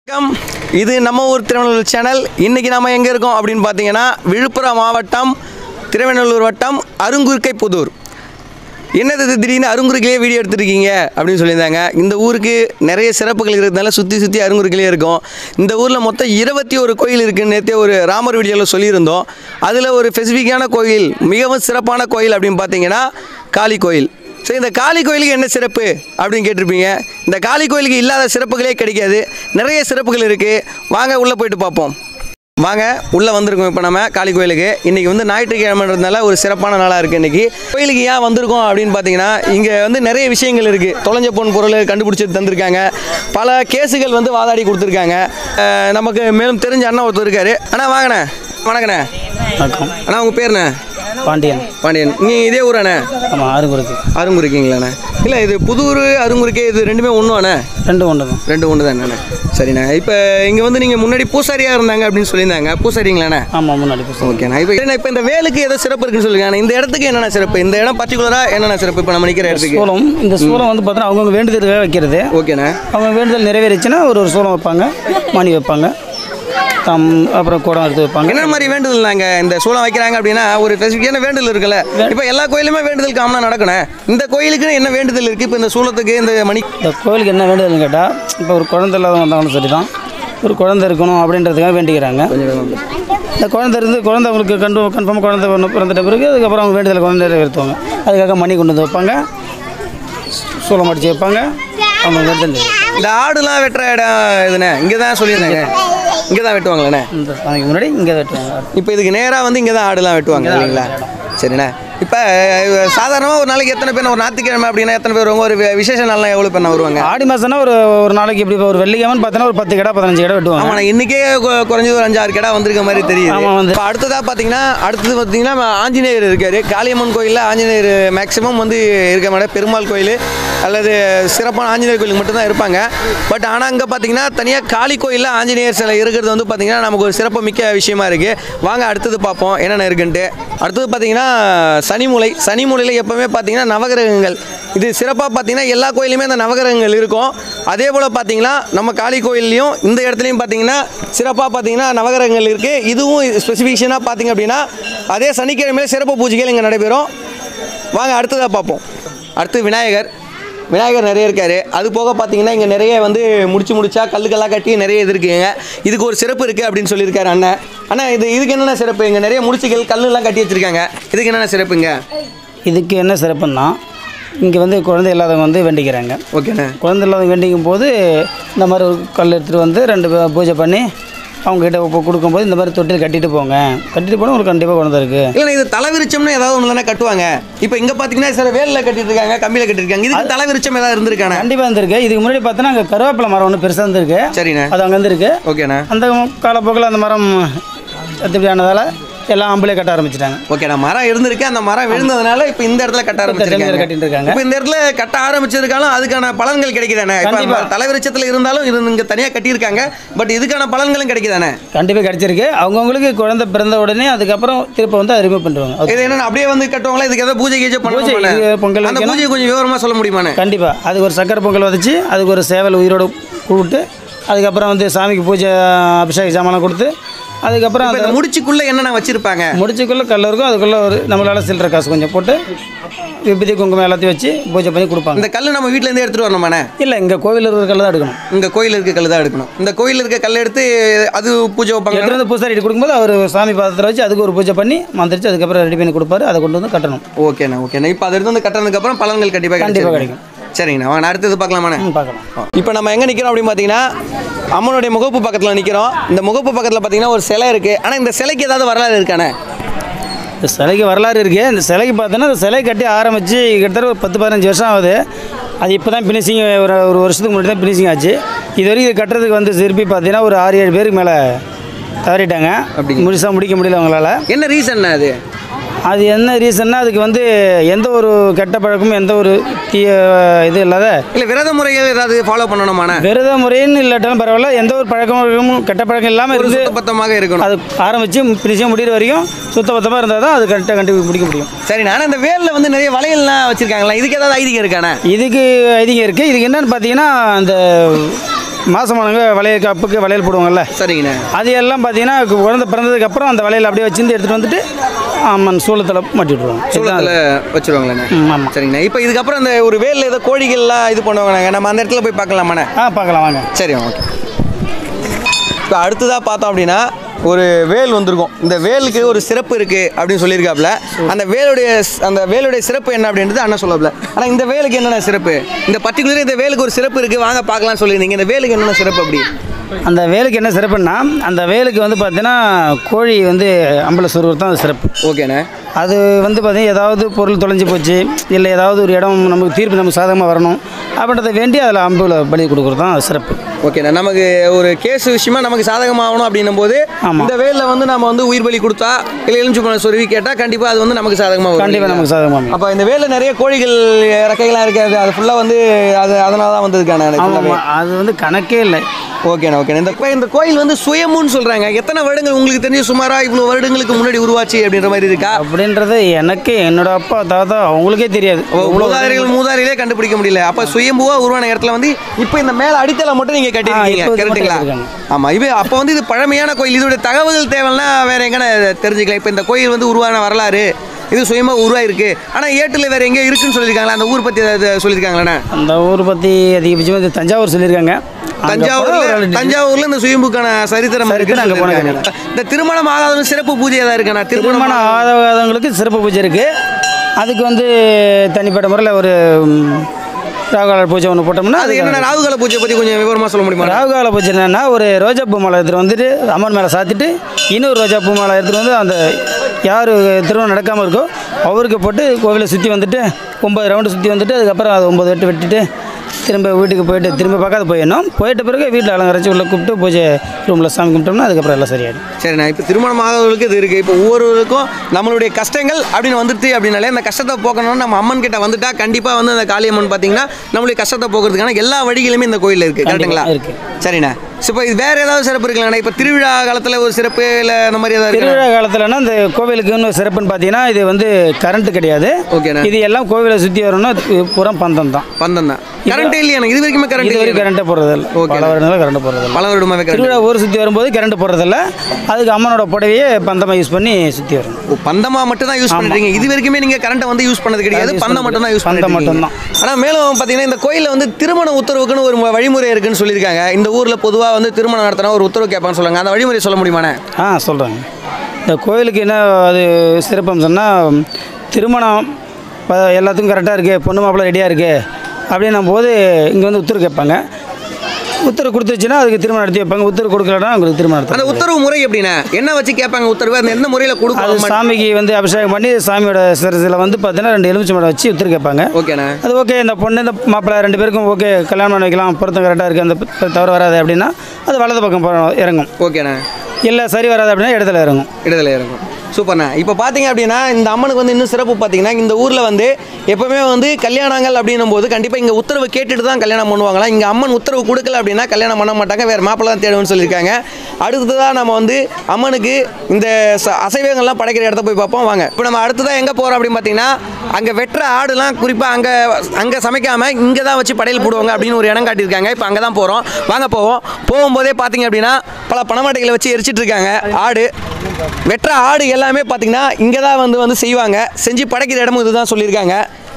வணக்கம் இது நம்ம ஊர் திருவண்ணூர் சேனல் இன்றைக்கி நம்ம எங்கே இருக்கோம் அப்படின்னு பார்த்தீங்கன்னா விழுப்புரம் மாவட்டம் திருவண்ணூர் வட்டம் அருங்குறுக்கை புதூர் என்னது இது திடீர்னு அருங்குறுக்கிலே வீடியோ எடுத்துருக்கீங்க அப்படின்னு சொல்லியிருந்தாங்க இந்த ஊருக்கு நிறைய சிறப்புகள் இருக்கிறதுனால சுற்றி சுற்றி அருங்குறுக்கிலே இருக்கும் இந்த ஊரில் மொத்தம் இருபத்தி ஒரு கோயில் இருக்குன்னு நேற்றே ஒரு ராமர் வீடியோவில் சொல்லியிருந்தோம் அதில் ஒரு ஸ்பெசிஃபிக்கான கோயில் மிகவும் சிறப்பான கோயில் அப்படின்னு பார்த்தீங்கன்னா காளி கோயில் ஸோ இந்த காளி கோயிலுக்கு என்ன சிறப்பு அப்படின்னு கேட்டிருப்பீங்க இந்த காளி கோயிலுக்கு இல்லாத சிறப்புகளே கிடைக்காது நிறைய சிறப்புகள் இருக்குது வாங்க உள்ளே போயிட்டு பார்ப்போம் வாங்க உள்ளே வந்திருக்கோம் இப்போ நம்ம காளி கோயிலுக்கு இன்றைக்கி வந்து ஞாயிற்றுக்கிழமைன்றதுனால ஒரு சிறப்பான நாளாக இருக்குது இன்றைக்கி கோயிலுக்கு ஏன் வந்திருக்கோம் அப்படின்னு பார்த்தீங்கன்னா இங்கே வந்து நிறைய விஷயங்கள் இருக்குது தொலைஞ்ச பொன் பொருள் கண்டுபிடிச்சி தந்திருக்காங்க பல கேஸுகள் வந்து வாதாடி கொடுத்துருக்காங்க அஹ் நமக்கு மேலும் தெரிஞ்ச அண்ணா ஒருத்தர் இருக்காரு அண்ணா வாங்கண்ணே வணக்கண்ணே வணக்கம் அண்ணா உங்கள் பேருண்ணே பாண்டியன் பாண்டியன் நீங்கள் இதே ஊராண்ணே ஆமாம் ஆறுகுறுக்கு அருங்குறிக்கீங்களாண்ணே இல்லை இது புதூர் அருங்குறிக்கே இது ரெண்டுமே ஒன்றுவாண்ணே ரெண்டு ஒன்று தான் ரெண்டு ஒன்று தானே சரிண்ணே இப்போ இங்கே வந்து நீங்கள் முன்னாடி பூசாரியாக இருந்தாங்க அப்படின்னு சொல்லியிருந்தாங்க பூசாரிங்களாண்ணே ஆமாம் முன்னாடி புதுசு ஓகேண்ணா இப்போ என்ன இப்போ இந்த வேலுக்கு ஏதோ சிறப்பு இருக்குன்னு சொல்லுங்க ஆனா இந்த இடத்துக்கு என்னென்ன சிறப்பு இந்த இடம் பர்டிகுலராக என்னென்ன சிறப்பு இப்போ நம்ம நிற்கிற இடத்துக்கு சூளம் இந்த சூளம் வந்து பார்த்தோன்னா அவங்கவுங்க வேண்டுதலுக்காக வைக்கிறது ஓகேண்ணே அவங்க வேண்டுதல் நிறைவேறிச்சுன்னா ஒரு ஒரு சூளம் வைப்பாங்க மணி வைப்பாங்க தம் அப்புறம் குடம் எடுத்து வைப்பாங்க என்ன மாதிரி வேண்டுதல் நாங்கள் இந்த சூளம் வைக்கிறாங்க அப்படின்னா ஒரு ஸ்பெசிஃபிக்கான வேண்டுதல் இருக்குல்ல இப்போ எல்லா கோயிலுமே வேண்டுதல் காமனாக நடக்கணும் இந்த கோயிலுக்கு என்ன வேண்டுதல் இருக்குது இப்போ இந்த சூளத்துக்கு இந்த மணி இந்த கோயிலுக்கு என்ன வேண்டுதல்னு கேட்டால் இப்போ ஒரு குழந்தை இல்லாதவங்க வந்தாலும் சரி தான் ஒரு குழந்தை இருக்கணும் அப்படின்றதுக்காக வேண்டிக்கிறாங்க இந்த குழந்தை இருந்து குழந்தை அவங்களுக்கு கண்டு கன்ஃபார்மாக குழந்தை ஒன்று பிறந்துட்ட பிறகு அதுக்கப்புறம் அவங்க வேண்டுதல் குழந்தை நிறைவேற்றுவாங்க அதுக்காக மணி கொண்டு வந்து வைப்பாங்க சூளம் அடித்து வைப்பாங்க அவங்க வேண்டுதல் நிறைவேறும். இந்த ஆடுலாம் வெட்டுற இடம் இதுண்ணே இங்கே தான் சொல்லியிருந்தாங்க இங்கே தான் வெட்டுவாங்களேண்ணே இந்த அதுக்கு முன்னாடி இங்கே வெட்டுவாங்க இப்போ இதுக்கு நேராக வந்து இங்கே தான் ஆடுலாம் வெட்டுவாங்க இல்லைங்களா சரிண்ணே இப்போ சாதாரணமாக ஒரு நாளைக்கு எத்தனை பேர் ஒரு ஞாயிற்றுக்கிழமை அப்படின்னா எத்தனை பேர் வருவாங்க ஒரு வி- விசேஷ நாள்லாம் எவ்வளோ பேர் வருவாங்க ஆடி மாதம்னா ஒரு ஒரு நாளைக்கு எப்படி இப்போ ஒரு வெள்ளிக்கிழமை பார்த்தோன்னா ஒரு பத்து கடை பதினஞ்சு கடை வெட்டுவாங்க ஆமாண்ணா இன்றைக்கே குறைஞ்சது ஒரு அஞ்சாறு கடை வந்திருக்க மாதிரி தெரியுது ஆமா, வந்து. இப்போ அடுத்ததாக பார்த்தீங்கன்னா அடுத்தது பார்த்தீங்கன்னா ஆஞ்சநேயர் இருக்கார் காளியம்மன் கோயிலில் ஆஞ்சநேயர் மேக்ஸிமம் வந்து இருக்க மாட்டேன் பெருமாள் கோயில் அல்லது சிறப்பான ஆஞ்சநேயர் கோயிலுக்கு மட்டும்தான் இருப்பாங்க பட் ஆனால் அங்கே பார்த்தீங்கன்னா தனியாக காளி கோயிலில் ஆஞ்சநேயர் சிலை இருக்கிறது வந்து பார்த்தீங்கன்னா நமக்கு ஒரு சிறப்பு மிக்க விஷயமா இருக்குது வாங்க அடுத்தது பார்ப்போம் என்னென்ன இருக்குன்ட்டு அடுத்தது பார்த்தீங்கன்னா சனிமூலை சனிமூலையில் எப்போவுமே பார்த்தீங்கன்னா நவகிரகங்கள் இது சிறப்பாக பார்த்தீங்கன்னா எல்லா கோயிலுமே அந்த நவகிரகங்கள் இருக்கும் அதே போல் பார்த்தீங்கன்னா நம்ம காளி கோயில்லையும் இந்த இடத்துலையும் பார்த்தீங்கன்னா சிறப்பாக பார்த்தீங்கன்னா நவகிரகங்கள் இருக்குது இதுவும் ஸ்பெசிஃபிகேஷனாக பார்த்தீங்க அப்படின்னா அதே சனிக்கிழமையில சிறப்பு பூஜைகள் இங்கே நடைபெறும் வாங்க அடுத்ததாக பார்ப்போம் அடுத்து விநாயகர் விநாயகர் நிறைய இருக்காரு அது போக பார்த்தீங்கன்னா இங்கே நிறைய வந்து முடிச்சு முடிச்சா கல்லுக்கெல்லாம் கட்டி நிறைய இது இருக்குங்க இதுக்கு ஒரு சிறப்பு இருக்குது அப்படின்னு சொல்லியிருக்காரு அண்ணன் அண்ணா இது இதுக்கு என்னென்ன சிறப்பு இங்கே நிறைய முடிச்சுகள் கல்லுலாம் கட்டி வச்சிருக்காங்க இதுக்கு என்னென்ன சிறப்புங்க இதுக்கு என்ன சிறப்புன்னா இங்கே வந்து குழந்தை இல்லாதவங்க வந்து வேண்டிக்கிறாங்க ஓகேண்ணே குழந்தை இல்லாதவங்க வேண்டிக்கும் போது இந்த மாதிரி ஒரு கல் எடுத்துகிட்டு வந்து ரெண்டு பே- பூஜை பண்ணி அவங்ககிட்ட இப்போ கொடுக்கும்போது இந்த மாதிரி தொட்டில் கட்டிட்டு போங்க கட்டிட்டு போனால் உங்களுக்கு கண்டிப்பாக குழந்தை இருக்குது இல்லைண்ணா இது தலைவிரிச்சம்னு ஏதாவது ஒன்று தானே கட்டுவாங்க இப்போ இங்கே பார்த்தீங்கன்னா சில வேலில் கட்டிட்டு இருக்காங்க கம்பியில் கட்டிருக்காங்க இதுக்கு தலைவிரிச்சம் ஏதாவது இருந்திருக்கானே கண்டிப்பாக இருந்திருக்கு இதுக்கு முன்னாடி பார்த்தோன்னா அங்கே கருவேப்பிலை மரம் ஒன்று பெருசாக இருந்திருக்கு சரிண்ணே அது அங்கே இருந்திருக்கு ஓகேண்ணா அந்த காலப்போக்கில் அந்த மரம் அத்துப்படி ஆனதால் எல்லாம் ஆம்பளை கட்ட ஆரம்பிச்சிட்டாங்க ஓகேண்ணா மரம் இருந்திருக்கு அந்த மரம் விழுந்ததுனால இப்போ இந்த இடத்துல கட்ட ஆரம்பிச்சிருக்காங்க கட்டிட்டு இருக்காங்க இப்போ இந்த இடத்துல கட்ட ஆரம்பிச்சிருக்காலும் அதுக்கான பலன்கள் கிடைக்குதானே இப்போ கண்டிப்பா. தலைவிரிச்சத்தில் இருந்தாலும் இது இங்கே தனியாக கட்டியிருக்காங்க பட் இதுக்கான பலன்களும் கிடைக்குதானே கண்டிப்பாக கிடச்சிருக்கு அவங்கவுங்களுக்கு குழந்தை பிறந்த உடனே அதுக்கப்புறம் திருப்ப வந்து அதை ரிமூவ் பண்ணுவாங்க இது என்னன்னா அப்படியே வந்து கட்டுவாங்களா இதுக்கு ஏதாவது பூஜை கீஜை பூஜை, பண்ணுவாங்க இது பொங்கல் அந்த வைக்கணும். பூஜையை கொஞ்சம் விவரமாக சொல்ல முடியுமாண்ணே கண்டிப்பாக அதுக்கு ஒரு சக்கரை பொங்கல் வதச்சு அதுக்கு ஒரு சேவல் உயிரோடு கூப்பிட்டு அதுக்கப்புறம் வந்து சாமிக்கு பூஜை அபிஷேக சாமான் கொடுத்து அதுக்கப்புறம் இப்போ அந்த இந்த முடிச்சுக்குள்ளே என்னென்ன வச்சிருப்பாங்க முடிச்சுக்குள்ளே கல் இருக்கும் அதுக்குள்ளே ஒரு நம்மளால் சில்லற காசு கொஞ்சம் போட்டு விபதி குங்குமம் எல்லாத்தையும் வச்சு பூஜை பண்ணி கொடுப்பாங்க இந்த கல் நம்ம வீட்டிலேருந்து எடுத்துகிட்டு வரணுமாண்ணே இல்லை இங்கே கோவில் இருக்கிற கல் தான் எடுக்கணும் இங்கே கோயில் இருக்க கல் தான் எடுக்கணும் இந்த கோயில் இருக்க கல் எடுத்து அது பூஜை வைப்பாங்க எடுத்துகிட்டு வந்து பூசாரிட்டு கொடுக்கும்போது அவர் சாமி பாத்திரத்தில் வச்சு அதுக்கு ஒரு பூஜை பண்ணி மந்திரிச்சு அதுக்கப்புறம் ரெடி பண்ணி கொடுப்பாரு அதை கொண்டு வந்து கட்டணும் ஓகேண்ணா ஓகேண்ணா இப்போ அதை எடுத்து வந்து கட்டினதுக்கு அப்புறம் பலன்கள் கண்டிப்பாக கண்டிப்பா கிடைக்கும் சரிங்கண்ணா வாங்க அடுத்தது பார்க்கலாமாண்ணே ம், பார்க்கலாம் இப்போ நம்ம எங்கே நிற்கிறோம் அப்படின்னு பார்த்தீங்கன்னா அம்மனுடைய முகப்பு பக்கத்தில் நிற்கிறோம் இந்த முகப்பு பக்கத்தில் பார்த்தீங்கன்னா ஒரு சிலை இருக்குது ஆனால் இந்த சிலைக்கு ஏதாவது வரலாறு இருக்கானே இந்த சிலைக்கு வரலாறு இருக்குது இந்த சிலைக்கு பார்த்தோன்னா இந்த சிலை கட்டி ஆரம்பித்து கிட்டத்தட்ட ஒரு பத்து பதினஞ்சு வருஷம் ஆகுது அது இப்போ தான் ஃபினிஷிங் ஒரு ஒரு வருஷத்துக்கு முன்னாடி தான் ஃபினிஷிங் ஆச்சு இது வரைக்கும் இது கட்டுறதுக்கு வந்து திருப்பி பார்த்தீங்கன்னா ஒரு ஆறு ஏழு பேருக்கு மேலே தவறிட்டாங்க அப்படிங்க. முழுசாக முடிக்க முடியல அவங்களால என்ன ரீசன் அது அது என்ன ரீசன்னா அதுக்கு வந்து எந்த ஒரு கெட்ட பழக்கமும் எந்த ஒரு தீய இது இல்லாத இல்லை விரத முறைகள் ஏதாவது ஃபாலோ பண்ணணுமாண்ணே விரத முறைன்னு இல்லாட்டாலும் பரவாயில்ல எந்த ஒரு பழக்கம் வழக்கமும் கெட்ட பழக்கம் இல்லாமல் ஒரு இருந்து சுத்தபத்தமாக இருக்கணும் அது ஆரம்பித்து ஃபினிஷிங் முடிகிற வரைக்கும் சுத்தபத்தமாக இருந்தால் தான் அது கரெக்டாக கண்டு முடிக்க முடியும் சரி நான் இந்த வேலில் வந்து நிறைய வளையல்லாம் வச்சிருக்காங்களா இதுக்கு ஏதாவது ஐதீகம் இருக்கானே இதுக்கு ஐதீகம் இருக்குது இதுக்கு என்னன்னு பார்த்தீங்கன்னா அந்த மாதமானவங்க வளையல் கப்புக்கு வளையல் போடுவாங்கல்ல சரிங்கண்ணே அது எல்லாம் பார்த்தீங்கன்னா குழந்தை பிறந்ததுக்கப்புறம் அந்த வளையல் அப்படியே வச்சிருந்து எடுத்துகிட்டு வந்துட்டு அம்மன் சூளத்தில் மாட்டி விட்ருவாங்க சூளத்தில் வச்சுருவாங்களேண்ணே ம், ஆமாம் சரிங்கண்ணா இப்போ இதுக்கப்புறம் இந்த ஒரு வேலில் ஏதோ கோழிகள்லாம் இது பண்ணுவாங்கண்ணே நம்ம அந்த இடத்துல போய் பார்க்கலாமாண்ணே ஆ பார்க்கலாம் வாங்க சரி ஓகே இப்போ அடுத்ததாக பார்த்தோம் அப்படின்னா ஒரு வேல் வந்திருக்கும் இந்த வேலுக்கு ஒரு சிறப்பு இருக்குது அப்படின்னு சொல்லியிருக்காப்புல அந்த வேலுடைய ஸ்- அந்த வேலுடைய சிறப்பு என்ன அப்படின்றது அண்ணன் சொல்லப்பல ஆனால் இந்த வேலுக்கு என்னென்ன சிறப்பு இந்த பர்டிகுலர் இந்த வேலுக்கு ஒரு சிறப்பு இருக்குது வாங்க பார்க்கலாம்னு சொல்லியிருந்தீங்க இந்த வேலுக்கு என்னென்ன சிறப்பு அப்படி அந்த வேலுக்கு என்ன சிறப்புன்னா அந்த வேலுக்கு வந்து பார்த்தீங்கன்னா கோழி வந்து அம்பல சொருவர் தான் அது சிறப்பு ஓகேண்ணே அது வந்து பார்த்தீங்கன்னா ஏதாவது பொருள் தொலைஞ்சு போச்சு இல்லை ஏதாவது ஒரு இடம் நமக்கு தீர்ப்பு நமக்கு சாதகமாக வரணும் அப்படின்றத வேண்டி அதில் அம்புல பலி கொடுக்குறது தான் சிறப்பு ஓகேண்ணா நமக்கு ஒரு கேஸ் விஷயமா நமக்கு சாதகமாகணும் அப்படின்னும் போது ஆமா. இந்த வேலில் வந்து நம்ம வந்து உயிர் பலி கொடுத்தா இல்லை எலுமிச்சு பழம் சொருவி கேட்டால் கண்டிப்பாக அது வந்து நமக்கு சாதகமாக வரும் கண்டிப்பாக நமக்கு சாதகமாக அப்போ இந்த வேலில் நிறைய கோழிகள் இறக்கைகள்லாம் இருக்காது அது ஃபுல்லாக வந்து அது அதனால தான் வந்ததுக்கான ஆமாம் அது வந்து கணக்கே இல்லை ஓகேண்ணா ஓகேண்ணா இந்த கோ- இந்த கோயில் வந்து சுயமுன்னு சொல்கிறாங்க எத்தனை வருடங்கள் உங்களுக்கு தெரிஞ்சு சுமாராக இவ்வளோ வருடங்களுக்கு முன்னாடி உருவாச்சு அப்படின்ற மாதிரி இருக்கா அப்படின்றது எனக்கு என்னோட அப்பா தாத்தா அவங்களுக்கே தெரியாது மூதாதைகள் மூதாதையிலே கண்டுபிடிக்க முடியல அப்போ சுயம்புவா உருவான இடத்துல வந்து இப்போ இந்த மேலே அடித்தளம் மட்டும் நீங்கள் கட்டிருக்கீங்க இப்போ இது மட்டும் கரெக்டுங்களா கட்டியிருக்காங்க. ஆமாம் இது அப்போ வந்து இது பழமையான கோயில் இதோட தகவல்கள் தேவைன்னா வேற எங்கன்னா தெரிஞ்சுக்கலாம் இப்போ இந்த கோயில் வந்து உருவான வரலாறு இது சுயமா உருவாயிருக்கு ஆனால் ஏட்டில் வேற எங்கேயோ இருக்குன்னு சொல்லியிருக்காங்களா அந்த ஊர் பற்றி ஏதாவது சொல்லியிருக்காங்களாண்ணே அந்த ஊர் பற்றி அதிகபட்சமாக இந்த தஞ்சாவூர் சொல்லியிருக்காங்க அங்க போனா ஒரு தஞ்சாவூர்ல ஆள் தஞ்சாவூர்ல இந்த சுயம்புக்கான சரித்திரம் இருக்கு சரித்திரம் அங்க போனது இந்த திருமணம் ஆகாத சிறப்பு பூஜை ஏதாவது இருக்காண்ணா திருமணம் திருமணம் ஆகாதவங்களுக்கு சிறப்பு பூஜை இருக்குது அதுக்கு வந்து தனிப்பட்ட முறையில் ஒரு ம், ராகுகால பூஜை ஒன்று போட்டோம்னா அது அது என்ன ராகுகால பூஜை பத்தி கொஞ்சம் விவரமா சொல்ல முடியுமா ராகுகால பூஜை என்னன்னா ஒரு ரோஜாப்பூ மாலை எடுத்துகிட்டு வந்துட்டு அம்மன் மேலே சாத்திட்டு இன்னொரு ரோஜாப்பூ மாலை எடுத்துகிட்டு வந்து அந்த யார் திருமணம் நடக்காமல் இருக்கோ அவருக்கு போட்டு கோவிலை சுற்றி வந்துட்டு ஒம்பது ரவுண்டு சுற்றி வந்துட்டு அதுக்கப்புறம் அது ஒம்பது வெட்டு வெட்டிட்டு திரும்ப வீட்டுக்கு போயிட்டு திரும்ப பார்க்காத போயிடணும் போயிட்ட பிறகு வீட்டில் அலங்கரிச்சு உள்ளே கூப்பிட்டு பூஜை ரூமில் சாமி கும்பிட்டோம்னா அதுக்கப்புறம் எல்லாம் சரியாயிடும் சரிண்ணா இப்போ திருமணம் ஆகாதவர்களுக்கு இது இருக்குது இப்போ ஒவ்வொருவருக்கும் நம்மளுடைய கஷ்டங்கள் அப்படின்னு வந்துருச்சு அப்படின்னாலே அந்த கஷ்டத்தை போக்கணும்னு நம்ம அம்மன் கிட்ட வந்துட்டா கண்டிப்பாக வந்து அந்த காளியம்மன் பார்த்தீங்கன்னா நம்மளுடைய கஷ்டத்தை போக்குறதுக்கான எல்லா வழிகளுமே இந்த கோயிலில் இருக்குது கரெக்டுங்களா இருக்கு. சரிண்ணா ஸோ இப்போ இது வேற ஏதாவது சிறப்பு இருக்குங்களாண்ணா இப்போ திருவிழா காலத்தில் ஒரு சிறப்பு இல்லை அந்த மாதிரி ஏதாவது இருக்குண்ணா? திருவிழா காலத்துலனா இந்த கோவிலுக்குன்னு சிறப்புன்னு பார்த்தீங்கன்னா இது வந்து கரண்ட் கிடையாது ஓகேண்ணா இது எல்லாம் கோவிலை சுற்றி வரணும்னா இது பூரா பந்தம் தான் பந்தம் தான் கரண்ட் இல்லையா இது வரைக்குமே கரண்ட் இது வரைக்கும் கரண்ட்டே போடுறதில்ல ஓகே. பல வருடங்களாக கரண்ட் போடுறதில்ல பல வருடமாவே கரண்ட் திருவிழா ஊர் சுற்றி வரும்போது கரண்ட் போடுறதில்ல அதுக்கு அம்மனோட புடவையே பந்தமாக யூஸ் பண்ணி சுற்றி வரணும் ஓ, பந்தமா மட்டும் தான் யூஸ் பண்றீங்க இது வரைக்குமே நீங்க கரண்ட்டை வந்து யூஸ் பண்ணது கிடையாது use பந்தம் மட்டும் தான் யூஸ் பந்தம் பண்ணிட்டு மட்டும்தான். ஆனா மேலும் பாத்தீங்கன்னா இந்த கோயில்ல வந்து திருமண உத்தரவுக்குன்னு ஒரு ம- வழிமுறை இருக்குன்னு சொல்லியிருக்காங்க இந்த ஊர்ல பொதுவா வந்து திருமணம் நடத்தினா ஒரு உத்தரவு கேட்பான்னு சொல்லுவாங்க அந்த வழிமுறை சொல்ல முடியுமாண்ணே ஆ சொல்கிறாங்க இந்த கோயிலுக்கு என்ன அது சிறப்பம்சம்னா திருமணம் ப- எல்லாத்துக்கும் கரெக்டாக இருக்குது பொண்ணு மாப்பிள்ளை ரெடியாக இருக்குது அப்படின்னும் போது இங்கே வந்து உத்தரவு கேட்பாங்க உத்தரவு கொடுத்துச்சுன்னா அதுக்கு திருமணம் நடத்தி வைப்பாங்க உத்தரவு கொடுக்கலன்னா அவங்களுக்கு திருமணம் நடத்தி அந்த உத்தரவு முறை எப்படின்னா என்ன வச்சு கேட்பாங்க உத்தரவு அந்த எந்த முறையில அது கொடுக்கணும் சாமிக்கு வந்து அபிஷேகம் பண்ணி சாமியோட சிரசில் வந்து பார்த்தீங்கன்னா ரெண்டு எலுமிச்சை மரம் வச்சு உத்தரவு கேட்பாங்க ஓகேண்ணே அது ஓகே இந்த பொண்ணு இந்த மாப்பிள்ளை ரெண்டு பேருக்கும் ஓகே கல்யாணம் பண்ணி வைக்கலாம் பொருத்தம் கரெக்டாக இருக்குது அந்த ப- தவறு வராது அப்படின்னா அது வலது பக்கம் போ- இறங்கும் ஓகேண்ணே இல்லை சரி வராது அப்படின்னா இடத்துல இறங்கும் இடத்துல இறங்கும் சூப்பர்ண்ணா இப்போ பார்த்தீங்க அப்படின்னா இந்த அம்மனுக்கு வந்து இன்னும் சிறப்பு பார்த்தீங்கன்னா இந்த ஊரில் வந்து எப்பவுமே வந்து கல்யாணங்கள் அப்படின்னும் போது கண்டிப்பாக இங்கே உத்தரவு கேட்டுட்டு தான் கல்யாணம் பண்ணுவாங்களாம் இங்கே அம்மன் உத்தரவு கொடுக்கல அப்படின்னா கல்யாணம் பண்ண மாட்டாங்க வேறு மாப்பிள்ளை தான் தேடுவோம்னு சொல்லியிருக்காங்க அடுத்ததாக நம்ம வந்து அம்மனுக்கு இந்த ச- அசைவங்கள்லாம் படைக்கிற இடத்த போய் பார்ப்போம் வாங்க இப்போ நம்ம அடுத்ததாக எங்கே போகிறோம் அப்படின்னு பார்த்தீங்கன்னா அங்கே வெட்டுற ஆடுலாம் குறிப்பாக அங்கே அங்கே சமைக்காமல் இங்கே தான் வச்சு படையல் போடுவாங்க அப்படின்னு ஒரு இடம் காட்டியிருக்காங்க இப்போ அங்கே தான் போகிறோம் வாங்க போவோம் போகும்போதே பார்த்தீங்க அப்படின்னா பல பணமாட்டைகளை வச்சு எரிச்சிட்டு இருக்காங்க ஆடு வெட்டுற ஆடு எல்லாமே பார்த்தீங்கன்னா இங்கே தான் வந்து வந்து செய்வாங்க செஞ்சு படைக்கிற இடமும் இதுதான் சொல்லியிருக்காங்க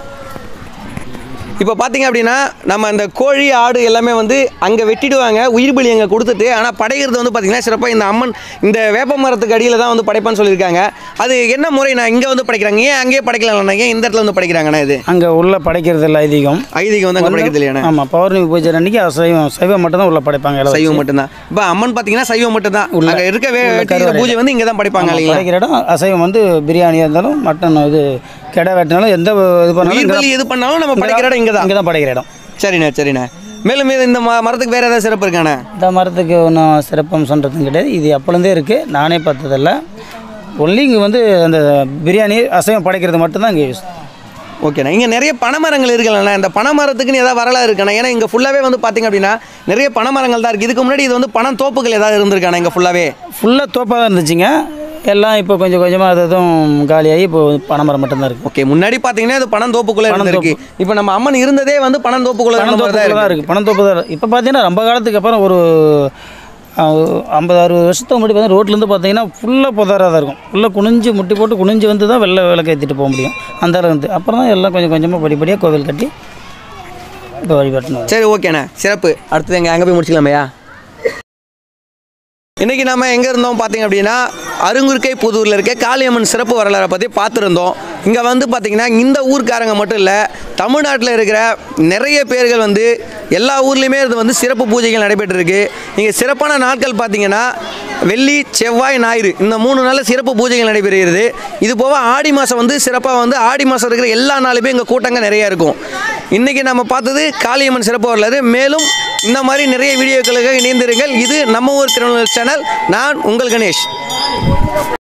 இப்போ பார்த்தீங்க அப்படின்னா நம்ம அந்த கோழி ஆடு எல்லாமே வந்து அங்கே வெட்டிடுவாங்க உயிர் பலி அங்கே கொடுத்துட்டு ஆனால் படைக்கிறது வந்து பார்த்தீங்கன்னா சிறப்பாக இந்த அம்மன் இந்த வேப்ப மரத்துக்கு அடியில் தான் வந்து படைப்பான்னு சொல்லியிருக்காங்க அது என்ன முறை நான் இங்கே வந்து படைக்கிறாங்க ஏன் அங்கேயே படைக்கலாம்ண்ணா ஏன் இந்த இடத்துல வந்து படைக்கிறாங்கண்ணா இது அங்கே உள்ள படைக்கிறது இல்லை ஐதீகம் ஐதீகம் வந்து அங்கே படைக்கிறது இல்லையாண்ணா ஆமாம் பௌர்ணமி பூஜை அன்னைக்கு சைவம் சைவம் மட்டும் தான் உள்ள படைப்பாங்க எல்லாம் சைவம் மட்டும்தான் இப்போ அம்மன் பார்த்தீங்கன்னா சைவம் மட்டும்தான் அங்கே இருக்க வே- வெட்டிக்கிற பூஜை வந்து இங்கே தான் படைப்பாங்க இல்லைங்களா படைக்கிற இடம் அசைவம் வந்து பிரியாணியாக இருந்தாலும் மட்டன் இது கெடை வெட்டினாலும் எந்த இது பண்ணாலும் உயிர் இங்கே பலி எது பண்ணாலும் நம்ம படைக்கிற இடம் இங்கே தான் இங்கே தான் படைக்கிற இடம் சரிண்ணே சரிண்ணே மேலும் இது இந்த ம- மரத்துக்கு வேறு ஏதாவது சிறப்பு இருக்காண்ணே இந்த மரத்துக்கு ஒன்றும் சிறப்பம் சொல்கிறதும் கிடையாது இது அப்போலேருந்தே இருக்குது நானே பார்த்ததில்ல ஒன்லி இங்கே வந்து அந்த பிரியாணி அசைவம் படைக்கிறது மட்டும்தான் இங்கே யூஸ் ஓகேண்ணா இங்கே நிறைய பனைமரங்கள் இருக்குல்லண்ணா இந்த பனைமரத்துக்குன்னு ஏதாவது வரலாறு இருக்காண்ணா ஏன்னா இங்கே ஃபுல்லாகவே வந்து பார்த்தீங்க அப்படின்னா நிறைய பனைமரங்கள் தான் இருக்குது இதுக்கு முன்னாடி இது வந்து பணம் தோப்புகள் ஏதாவது இருந்திருக்காண்ணா இங்கே ஃபுல்லாகவே ஃபுல்லாக தோப்பாக தான் இருந்துச்சுங்க எல்லாம் இப்போ கொஞ்சம் கொஞ்சமாக அது அதுவும் காலியாகி இப்போ பனைமரம் மட்டும்தான் இருக்குது ஓகே முன்னாடி பார்த்தீங்கன்னா இது பனந்தோப்புக்குள்ளே பனந்தோப்பு. இருந்திருக்கு இப்போ நம்ம அம்மன் இருந்ததே வந்து பனந்தோப்புக்குள்ளே இருந்த மாதிரி தான் பனந்தோப்பு தான் இருக்கு இருக்குது பனந்தோப்பு தான் இப்போ பார்த்தீங்கன்னா ரொம்ப காலத்துக்கு அப்புறம் ஒரு ஐம்பது அறுபது வருஷத்துக்கு முன்னாடி பார்த்தீங்கன்னா ரோட்லேருந்து பார்த்தீங்கன்னா ஃபுல்லாக புதாராக தான் இருக்கும் ஃபுல்லாக குனிஞ்சு முட்டி போட்டு குனிஞ்சு வந்து தான் வெள்ளை விளக்கு ஏற்றிட்டு போக முடியும் அந்த அளவு வந்து அப்புறம் தான் எல்லாம் கொஞ்சம் கொஞ்சமாக படிப்படியாக கோவில் கட்டி இப்போ வழிபட்டணும் சரி ஓகேண்ணே சிறப்பு அடுத்தது எங்கே அங்கே போய் முடிச்சுக்கலாமையா இன்றைக்கி நம்ம எங்கே இருந்தோம் பார்த்தீங்க அப்படின்னா அருங்குருக்கை புதூரில் இருக்க காளியம்மன் சிறப்பு வரலாறை பற்றி பார்த்துருந்தோம் இங்கே வந்து பார்த்திங்கன்னா இந்த ஊர்க்காரங்க மட்டும் இல்லை தமிழ்நாட்டில் இருக்கிற நிறைய பேர்கள் வந்து எல்லா ஊர்லேயுமே இது வந்து சிறப்பு பூஜைகள் நடைபெற்றிருக்கு இங்கே சிறப்பான நாட்கள் பார்த்தீங்கன்னா வெள்ளி செவ்வாய் ஞாயிறு இந்த மூணு நாளில் சிறப்பு பூஜைகள் நடைபெறுகிறது இது போக ஆடி மாதம் வந்து சிறப்பாக வந்து ஆடி மாதம் இருக்கிற எல்லா நாளுமே இங்கே கூட்டங்கள் நிறையா இருக்கும் இன்றைக்கி நம்ம பார்த்தது காளியம்மன் சிறப்பு வரலாறு மேலும் இந்த மாதிரி நிறைய வீடியோக்களுக்கு இணைந்திருங்கள் இது நம்ம ஊர் திருநெல்வேலி சேனல் நான் உங்கள் கணேஷ்